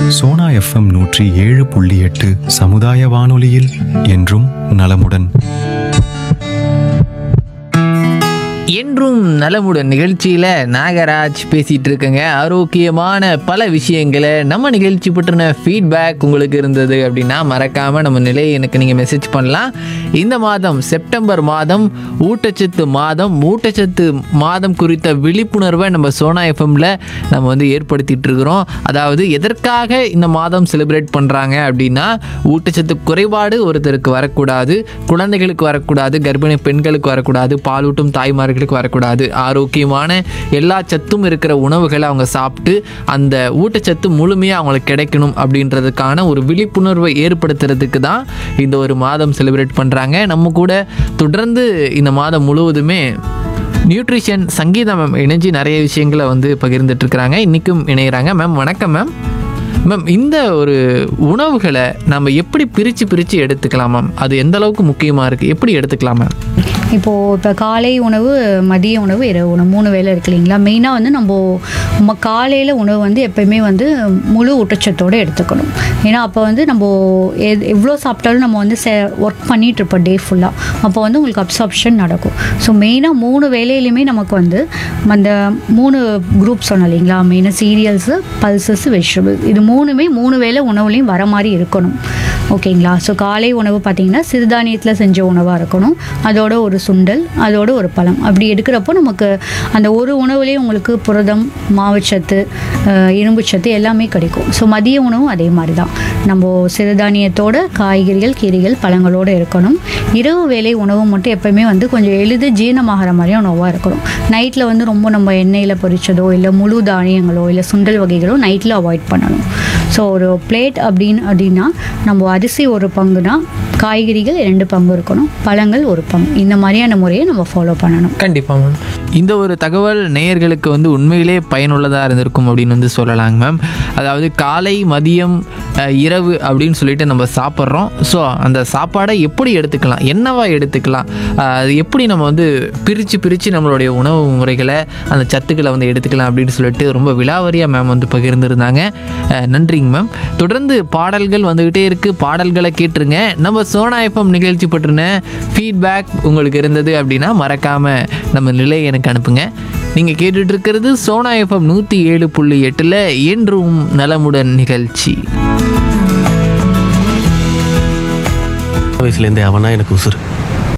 Sona FM நூற்றி ஏழு புள்ளி எட்டு சமுதாய வானொலியில் என்றும் நலமுடன் என்றும் நலமுடன் நிகழ்ச்சியில் நாகராஜ் பேசிகிட்டு இருக்கேங்க ஆரோக்கியமான பல விஷயங்களை நம்ம நிகழ்ச்சி பற்றின ஃபீட்பேக் உங்களுக்கு இருந்தது அப்படின்னா மறக்காமல் நம்ம நிலையை எனக்கு நீங்கள் மெசேஜ் பண்ணலாம் இந்த மாதம் செப்டம்பர் மாதம் ஊட்டச்சத்து மாதம் ஊட்டச்சத்து மாதம் குறித்த விழிப்புணர்வை நம்ம சோனா எஃப்எம்ல நம்ம வந்து ஏற்படுத்திட்டு இருக்கிறோம் அதாவது எதற்காக இந்த மாதம் செலிப்ரேட் பண்ணுறாங்க அப்படின்னா ஊட்டச்சத்து குறைபாடு ஒருத்தருக்கு வரக்கூடாது குழந்தைகளுக்கு வரக்கூடாது கர்ப்பிணி பெண்களுக்கு வரக்கூடாது பாலூட்டும் தாய்மார்களுக்கு வரக்கூடாது ஆரோக்கியமான எல்லா சத்தும் இருக்கிற உணவுகளை அவங்க சாப்பிட்டு அந்த ஊட்டச்சத்து முழுமையாக அவங்களுக்கு கிடைக்கணும் அப்படின்றதுக்கான ஒரு விழிப்புணர்வை ஏற்படுத்துறதுக்கு தான் இந்த ஒரு மாதம் செலிப்ரேட் பண்ணுறாங்க நம்ம கூட தொடர்ந்து இந்த மாதம் முழுவதுமே நியூட்ரிஷன் சங்கீதா மேம் இணைஞ்சு நிறைய விஷயங்களை வந்து பகிர்ந்துட்டு இருக்கிறாங்க இன்றைக்கும் இணைகிறாங்க மேம் வணக்கம் மேம் மேம் இந்த ஒரு உணவுகளை நம்ம எப்படி பிரித்து பிரித்து எடுத்துக்கலாம் மேம் அது எந்த அளவுக்கு முக்கியமாக இருக்குது எப்படி எடுத்துக்கலாம் மேம் இப்போது இப்போ காலை உணவு மதிய உணவு இரவு உணவு மூணு வேளை இருக்கு இல்லைங்களா மெயினாக வந்து நம்ம ம காலையில் உணவு வந்து எப்போயுமே வந்து முழு ஊட்டச்சத்தோடு எடுத்துக்கணும் ஏன்னா அப்போ வந்து நம்ம எது எவ்வளோ சாப்பிட்டாலும் நம்ம வந்து செ ஒர்க் பண்ணிட்டு இருப்போம் டே ஃபுல்லாக அப்போ வந்து உங்களுக்கு அப்சார்ப்ஷன் நடக்கும் ஸோ மெயினாக மூணு வேலையிலையுமே நமக்கு வந்து அந்த மூணு குரூப் சொன்னோம் இல்லைங்களா மெயினாக சீரியல்ஸு பல்சஸ் வெஜிடபிள்ஸ் இது மூணுமே மூணு வேளை உணவுலையும் வர மாதிரி இருக்கணும் ஓகேங்களா ஸோ காலை உணவு பார்த்தீங்கன்னா சிறுதானியத்தில் செஞ்ச உணவாக இருக்கணும் அதோட ஒரு சுண்டல் அதோட ஒரு பழம் அப்படி எடுக்கிறப்போ நமக்கு அந்த ஒரு உணவுலேயே உங்களுக்கு புரதம் மாவுச்சத்து அஹ், இரும்புச்சத்து எல்லாமே கிடைக்கும் ஸோ மதிய உணவும் அதே மாதிரி தான் நம்ம சிறுதானியத்தோட காய்கறிகள் கீரைகள் பழங்களோடு இருக்கணும் இரவு வேளை உணவு மட்டும் எப்போயுமே வந்து கொஞ்சம் எளிது ஜீரணமாகிற மாதிரியான உணவாக இருக்கணும் நைட்டில் வந்து ரொம்ப நம்ம எண்ணெயில் பொரிச்சதோ இல்லை முழு தானியங்களோ இல்லை சுண்டல் வகைகளோ நைட்டில் அவாய்ட் பண்ணணும் ஸோ ஒரு பிளேட் அப்படின்னு அப்படின்னா நம்ம அரிசி ஒரு பங்குனா காய்கறிகள் ரெண்டு பங்கு இருக்கணும் பழங்கள் ஒரு பங்கு இந்த மாதிரியான முறையை நம்ம ஃபாலோ பண்ணணும் கண்டிப்பாக மேம் இந்த ஒரு தகவல் நேயர்களுக்கு வந்து உண்மையிலே பயனுள்ளதாக இருந்திருக்கும் அப்படின்னு வந்து சொல்லலாங்க மேம் அதாவது காலை மதியம் அஹ், இரவு அப்படின்னு சொல்லிட்டு நம்ம சாப்பிட்றோம் ஸோ அந்த சாப்பாடை எப்படி எடுத்துக்கலாம் என்னவா எடுத்துக்கலாம் அஹ், அது எப்படி நம்ம வந்து பிரித்து பிரித்து நம்மளுடைய உணவு முறைகளை அந்த சத்துக்களை வந்து எடுத்துக்கலாம் அப்படின்னு சொல்லிட்டு ரொம்ப விலாவரியாக மேம் வந்து பகிர்ந்துருந்தாங்க அஹ், நன்றிங்க மேம் தொடர்ந்து பாடல்கள் வந்துக்கிட்டே இருக்குது பாடல்களை கேட்டுருங்க நம்ம சோனா எஃப்எம் நிகழ்ச்சி பற்றின ஃபீட்பேக் உங்களுக்கு இருந்தது அப்படின்னா மறக்காமல் நம்ம நிலை எனக்கு அனுப்புங்க நீங்கள் கேட்டுட்டு இருக்கிறது சோனா எஃப்எம் நூற்றி ஏழு புள்ளி எட்டில் என்றும் நலமுடன் நிகழ்ச்சி வயசுலேருந்தே அவனா எனக்கு உசுறு